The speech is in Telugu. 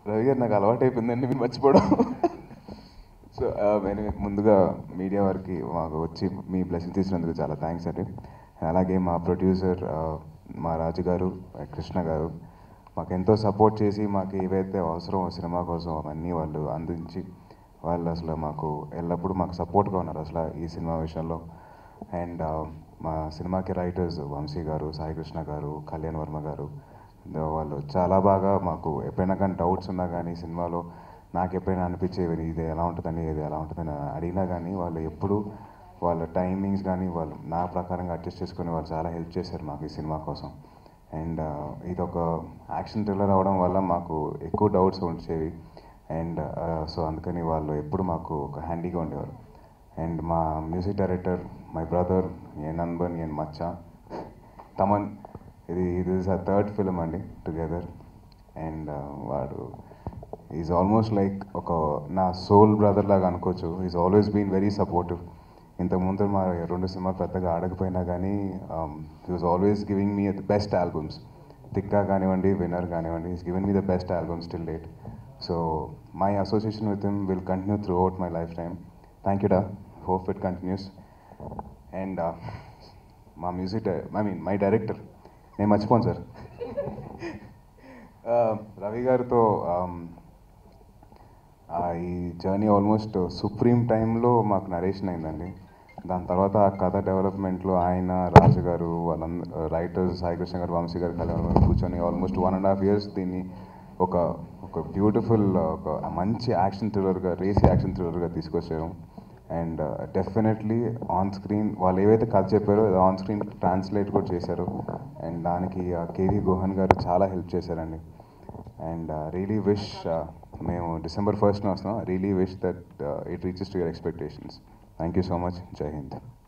రవి గారు నాకు అలవాటు అయిపోయిందండి మీరు మర్చిపోవడం సో నేను ముందుగా మీడియా వారికి మాకు వచ్చి మీ బ్లెస్సింగ్ తీసినందుకు చాలా థ్యాంక్స్ అండి అలాగే మా ప్రొడ్యూసర్ మా రాజు గారు కృష్ణ గారు మాకు ఎంతో సపోర్ట్ చేసి మాకు ఏవైతే అవసరం సినిమా కోసం అవన్నీ వాళ్ళు అందించి వాళ్ళు అసలు మాకు ఎల్లప్పుడూ మాకు సపోర్ట్గా ఉన్నారు అసలు ఈ సినిమా విషయంలో అండ్ మా సినిమాకి రైటర్స్ వంశీ గారు సాయి కృష్ణ గారు కళ్యాణ్ వర్మ గారు వాళ్ళు చాలా బాగా మాకు ఎప్పుడైనా కానీ డౌట్స్ ఉన్నా కానీ సినిమాలో నాకు ఎప్పుడైనా అనిపించేవి ఇది ఎలా ఉంటుందని ఇది ఎలా ఉంటుందని అడిగినా కానీ వాళ్ళు ఎప్పుడు వాళ్ళ టైమింగ్స్ కానీ వాళ్ళు నా ప్రకారంగా అడ్జస్ట్ చేసుకొని వాళ్ళు చాలా హెల్ప్ చేశారు మాకు ఈ సినిమా కోసం అండ్ ఇది ఒక యాక్షన్ థ్రిల్లర్ అవడం వల్ల మాకు ఎక్కువ డౌట్స్ వచ్చేవి అండ్ సో అందుకని వాళ్ళు ఎప్పుడు మాకు ఒక హ్యాండీగా ఉండేవారు అండ్ మా మ్యూజిక్ డైరెక్టర్ మై బ్రదర్ ఎన్ అన్బన్ ఎన్ మచ్చా తమన్ ఇది ఇది ఇస్ అ థర్డ్ ఫిలిం అండి టుగెదర్ అండ్ వాడు ఈజ్ ఆల్మోస్ట్ లైక్ ఒక నా సోల్ బ్రదర్ లాగా అనుకోవచ్చు is always been very supportive ఇంతకుముందు మా రెండు సినిమాలు పెద్దగా ఆడకపోయినా కానీ he was always giving me the best albums Thikka కానివ్వండి విన్నర్ కానివ్వండి is given me the best albums till date so my association with him will continue throughout my lifetime thank you డా హోప్ ఇట్ కంటిన్యూస్ అండ్ మా మ్యూజిక్ ఐ మీన్ మై డైరెక్టర్ నేను మర్చిపోను సార్ రవి గారితో ఈ జర్నీ ఆల్మోస్ట్ సుప్రీం టైంలో మాకు నరేషన్ అయిందండి దాని తర్వాత ఆ కథ డెవలప్మెంట్లో ఆయన రాజు గారు వాళ్ళ రైటర్స్ సాయికృష్ణ గారు వంశీ గారు కళ్యాణ్ గారు కూర్చొని almost one and half years దీన్ని ఒక ఒక బ్యూటిఫుల్ ఒక మంచి యాక్షన్ థ్రిల్లర్గా రేస్ యాక్షన్ థ్రిల్లర్గా తీసుకొచ్చారు అండ్ డెఫినెట్లీ ఆన్ స్క్రీన్ వాళ్ళు ఏవైతే కథ చెప్పారో అది ఆన్ స్క్రీన్ ట్రాన్స్లేట్ కూడా చేశారు అండ్ దానికి కేవీ గోహన్ గారు చాలా హెల్ప్ చేశారండి అండ్ రియలీ విష్ మేము డిసెంబర్ ఫస్ట్న వస్తున్నాం really wish that it reaches to your expectations thank you so much Jai Hind